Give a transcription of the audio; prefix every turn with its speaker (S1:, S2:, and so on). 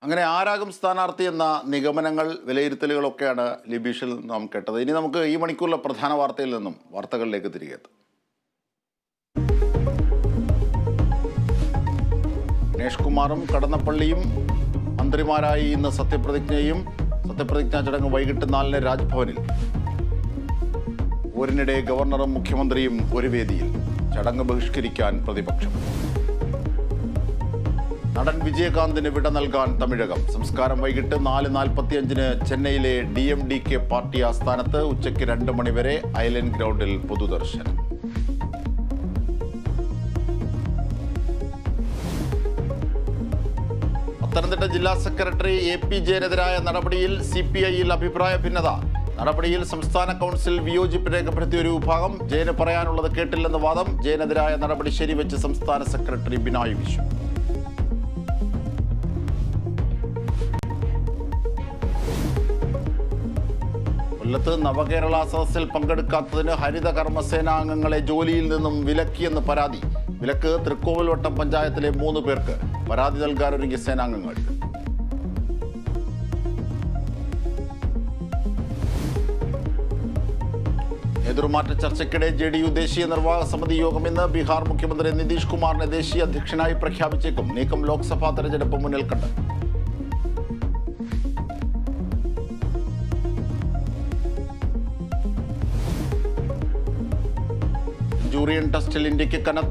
S1: അങ്ങനെ ആരാകും സ്ഥാനാർത്ഥി എന്ന നിഗമനങ്ങൾ വിലയിരുത്തലുകളൊക്കെയാണ് ലിബീഷിൽ നാം കേട്ടത് ഇനി നമുക്ക് ഈ മണിക്കൂറിലെ പ്രധാന വാർത്തയിൽ നിന്നും വാർത്തകളിലേക്ക് തിരികെ എത്താം ഗണേഷ് കുമാറും കടന്നപ്പള്ളിയും മന്ത്രിമാരായി ഇന്ന് സത്യപ്രതിജ്ഞയും സത്യപ്രതിജ്ഞാ ചടങ്ങ് വൈകിട്ട് നാലിന് രാജ്ഭവനിൽ ഊരിനിടെ ഗവർണറും മുഖ്യമന്ത്രിയും ഒരു വേദിയിൽ ചടങ്ങ് ബഹിഷ്കരിക്കാൻ പ്രതിപക്ഷം നടൻ വിജയകാന്തിന് വിട നൽകാൻ തമിഴകം സംസ്കാരം വൈകിട്ട് നാല് നാൽപ്പത്തിയഞ്ചിന് ചെന്നൈയിലെ D M D K party ആസ്ഥാനത്ത് ഉച്ചയ്ക്ക് രണ്ട് മണിവരെ ഐലൻഡ് ഗ്രൗണ്ടിൽ പൊതുദർശനം പത്തനംതിട്ട ജില്ലാ സെക്രട്ടറി എ പി ജയനെതിരായ നടപടിയിൽ സി പി ഐയിൽ അഭിപ്രായ ഭിന്നത നടപടിയിൽ സംസ്ഥാന കൗൺസിൽ വിയോജിപ്പ് രേഖപ്പെടുത്തിയ ഒരു വിഭാഗം ജയന് പറയാനുള്ളത് കേട്ടില്ലെന്ന വാദം ജയനെതിരായ നടപടി ശരിവെച്ച് സംസ്ഥാന സെക്രട്ടറി ബിനായ് വിശ്വം കൊല്ലത്ത് നവകേരള സദസ്സിൽ പങ്കെടുക്കാത്തതിന് ഹരിത കർമ്മസേനാംഗങ്ങളെ ജോലിയിൽ നിന്നും വിലക്കിയെന്ന് പരാതി വിലക്ക് തൃക്കോവിൽവട്ടം പഞ്ചായത്തിലെ മൂന്ന് പേർക്ക് പരാതി നൽകാനൊരുങ്ങിയ സേനാംഗങ്ങൾ നേതൃമാറ്റ ചർച്ചയ്ക്കിടെ ജെ ഡി യു ദേശീയ നിർവാഹക സമിതി യോഗം ഇന്ന് ബീഹാർ മുഖ്യമന്ത്രി നിതീഷ് കുമാറിനെ ദേശീയ അധ്യക്ഷനായി പ്രഖ്യാപിച്ചേക്കും നീക്കം ലോക്സഭാ തെരഞ്ഞെടുപ്പ് മുന്നിൽ കണ്ട് ജൂറിയൻ ടെസ്റ്റിൽ ഇന്ത്യക്ക് കനത്ത